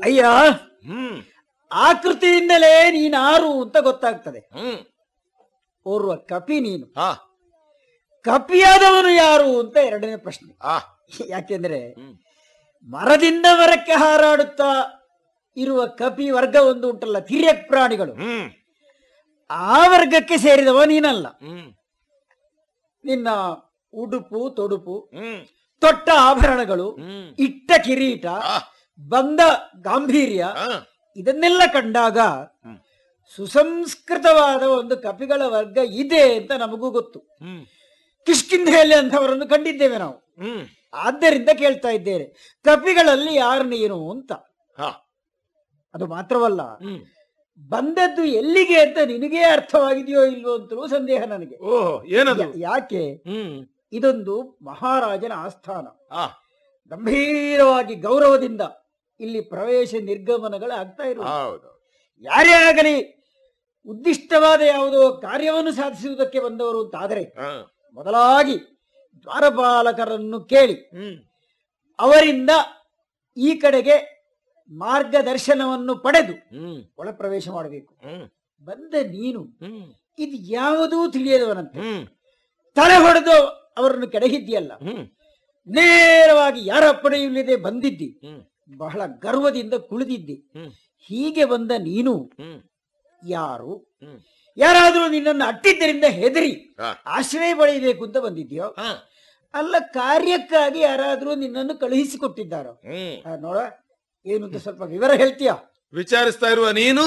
ಅಯ್ಯ ಹ್ಮ್ ಆಕೃತಿಯಿಂದಲೇ ನೀನಾರು ಅಂತ ಗೊತ್ತಾಗ್ತದೆ ಹ್ಮ್ ಓರ್ವ ಕಪಿ ನೀನು ಹಾ ಕಪಿಯಾದವನು ಯಾರು ಅಂತ ಎರಡನೇ ಪ್ರಶ್ನೆ ಆ ಯಾಕೆಂದ್ರೆ ಹ್ಮ್ ಮರದಿಂದ ಮರಕ್ಕೆ ಹಾರಾಡುತ್ತಾ ಇರುವ ಕಪಿ ವರ್ಗ ಒಂದು ಉಂಟಲ್ಲ ತಿರ್ಯಕ್ ಪ್ರಾಣಿಗಳು ಹ್ಮ್ ಆ ವರ್ಗಕ್ಕೆ ಸೇರಿದವ ನೀನಲ್ಲ ಹ್ಮ್ ನಿನ್ನ ಉಡುಪು ತೊಡುಪು ಹ್ಮ್ ತೊಟ್ಟ ಆಭರಣಗಳು ಹ್ಮ್ ಇಟ್ಟ ಕಿರೀಟ ಆ ಬಂದ ಗಾಂಭೀರ್ಯ ಆ ಇದನ್ನೆಲ್ಲ ಕಂಡಾಗ ಹ್ಮ್. ಸುಸಂಸ್ಕೃತವಾದ ಒಂದು ಕಪಿಗಳ ವರ್ಗ ಇದೆ ಅಂತ ನಮಗೂ ಗೊತ್ತು ಹ್ಮ್ ಕಿಷ್ಕಿಂಧೆಯಲ್ಲಿ ಅಂಥವರನ್ನು ಕಂಡಿದ್ದೇವೆ ನಾವು ಹ್ಮ್ ಆದ್ದರಿಂದ ಕೇಳ್ತಾ ಇದ್ದೇನೆ ಕಪಿಗಳಲ್ಲಿ ಯಾರು ನೀನು ಅಂತ ಹಾ ಅದು ಮಾತ್ರವಲ್ಲ ಹ್ಮ್ ಬಂದದ್ದು ಎಲ್ಲಿಗೆ ಅಂತ ನಿನಗೇ ಅರ್ಥವಾಗಿದೆಯೋ ಇಲ್ವೋ ಅಂತಲೂ ಸಂದೇಹ ನನಗೆ ಓಹೋ ಏನದು ಯಾ- ಯಾಕೆ ಹ್ಮ್ ಇದೊಂದು ಮಹಾರಾಜನ ಆಸ್ಥಾನ ಆ ಗಂಭೀರವಾಗಿ ಗೌರವದಿಂದ ಇಲ್ಲಿ ಪ್ರವೇಶ ನಿರ್ಗಮನಗಳು ಆಗ್ತಾ ಇರುವ ಹೌದು ಯಾರೇ ಆಗಲಿ ಉದ್ದಿಷ್ಟವಾದ ಯಾವುದೋ ಕಾರ್ಯವನ್ನು ಸಾಧಿಸುವುದಕ್ಕೆ ಬಂದವರು ಅಂತಾದರೆ ಹಾ ಮೊದಲಾಗಿ ದ್ವಾರಪಾಲಕರನ್ನು ಕೇಳಿ ಹ್ಮ್ ಅವರಿಂದ ಈ ಕಡೆಗೆ ಮಾರ್ಗದರ್ಶನವನ್ನು ಪಡೆದು ಹ್ಮ್ ಒಳ ಪ್ರವೇಶ ಮಾಡಬೇಕು ಹ್ಮ್ ಬಂದ ನೀನು ಹ್ಮ್ ಇದು ಯಾವುದೂ ತಿಳಿಯದವನಂತೆ ಹ್ಮ್ ತಲೆ ಹೊಡೆದು ಅವರನ್ನು ಕೆಡಹಿದ್ದೀಯಲ್ಲ ಹ್ಮ್ ನೇರವಾಗಿ ಯಾರ ಅಪ್ಪಣೆಯಿಲ್ಲದೆ ಬಂದಿದ್ದಿ ಹ್ಮ್ ಬಹಳ ಗರ್ವದಿಂದ ಕುಳಿದಿದ್ದಿ ಹ್ಮ್ ಹೀಗೆ ಬಂದ ನೀನು ಹ್ಮ್ ಯಾರು ಹ್ಮ್ ಯಾರಾದರೂ ನಿನ್ನನ್ನು ಅಟ್ಟಿದ್ದರಿಂದ ಹೆದರಿ ಆ ಆಶ್ರಯ ಪಡೆಯಬೇಕು ಅಂತ ಬಂದಿದ್ಯೋ ಹಾ ಅಲ್ಲ ಕಾರ್ಯಕ್ಕಾಗಿ ಯಾರಾದರೂ ನಿನ್ನನ್ನು ಕಳುಹಿಸಿಕೊಟ್ಟಿದ್ದಾರೋ ಹ್ಮ್ ಆ, ನೋಡ ಏನು ಅಂತ ಸ್ವಲ್ಪ ವಿವರ ಹೇಳ್ತೀಯ ವಿಚಾರಿಸ್ತಾ ಇರುವ ನೀನು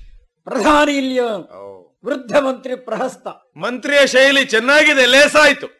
ಪ್ರಧಾನಿ ಇಲ್ಲಿಯ ಓ. ವೃದ್ಧ ಮಂತ್ರಿ ಪ್ರಹಸ್ತ ಮಂತ್ರಿಯ ಶೈಲಿ ಚೆನ್ನಾಗಿದೆ ಲೇಸಾಯ್ತು